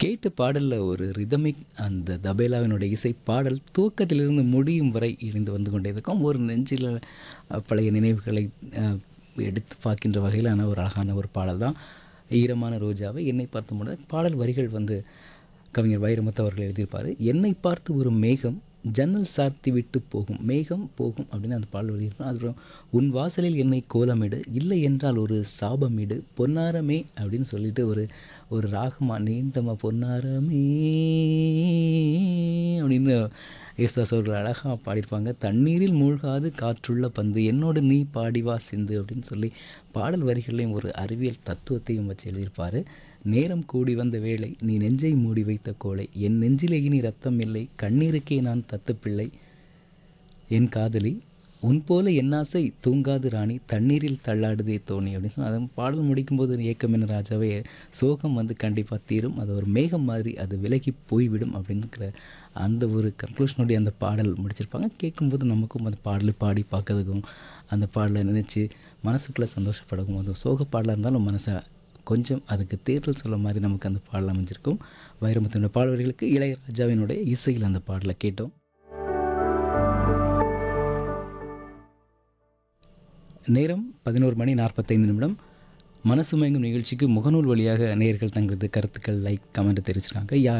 கேட்ட பாடலில் ஒரு ரிதமிக் அந்த தபேலாவினுடைய இசை பாடல் துவக்கத்திலிருந்து முடியும் வரை இணைந்து வந்து கொண்டே இருக்கும் ஒரு நெஞ்சில் அஹ், பழைய நினைவுகளை அஹ், எடுத்து பார்க்கின்ற வகையிலான ஒரு அழகான ஒரு பாடல் தான் ஈரமான ரோஜாவை என்னை பார்த்து முன்னே பாடல் வரிகள் வந்து கவிஞர் வைரமுத்து அவர்கள் எழுதியிருப்பார் என்னை பார்த்து ஒரு மேகம் ஜன்னல் சார்த்தி விட்டு போகும் மேகம் போகும் அப்படின்னு அந்த பாடல் எழுதியிருப்பார் அதுக்கப்புறம் உன் வாசலில் என்னை கோலமிடு இல்லை என்றால் ஒரு சாபமிடு பொன்னாரமே அப்படின்னு சொல்லிட்டு ஒரு ஒரு ராகமா நீண்டமா பொன்னாரமே அப்படின்னு யேசுதாஸ் அவர்கள் அழகாக பாடியிருப்பாங்க தண்ணீரில் மூழ்காது காற்றுள்ள பந்து என்னோடு நீ பாடிவா சிந்து அப்படின்னு சொல்லி பாடல் வரிகளையும் ஒரு அறிவியல் தத்துவத்தையும் வச்சு எழுதியிருப்பார் நேரம் கூடி வந்த வேளை நீ நெஞ்சை மூடி வைத்த கோளை என் நெஞ்சிலே இனி ரத்தம் இல்லை கண்ணீருக்கே நான் தத்து பிள்ளை என் காதலி உன் போல என் ஆசை தூங்காது ராணி தண்ணீரில் தள்ளாடுதே தோணி அப்படின்னு சொன்னால் அதன் பாடல் முடிக்கும்போது ஒரு ஏக்கம் என்ன ராஜாவே சோகம் வந்து கண்டிப்பாக தீரும் அது ஒரு மேகம் மாதிரி அது விலகி போய்விடும் அப்படிங்கிற அந்த ஒரு கன்க்ளூஷனுடைய அந்த பாடல் முடிச்சிருப்பாங்க கேட்கும்போது நமக்கும் அந்த பாடலை பாடி பார்க்கறதுக்கும் அந்த பாடலை நினச்சி மனசுக்குள்ளே சந்தோஷப்படவும் அது சோக பாடலாக இருந்தாலும் மனசை கொஞ்சம் அதுக்கு தேர்தல் சொல்ல மாதிரி நமக்கு அந்த பாடல் அமைஞ்சிருக்கும் வைரமுத்தினுடைய பாடல்களுக்கு இளையராஜாவினுடைய இசையில் அந்த பாடலை கேட்டோம் நேரம் பதினோரு மணி நாற்பத்தைந்து நிமிடம் மனசு மயங்கும் நிகழ்ச்சிக்கு முகநூல் வழியாக நேயர்கள் தங்களது கருத்துக்கள் லைக் கமெண்ட் தெரிவிச்சிருக்காங்க யார்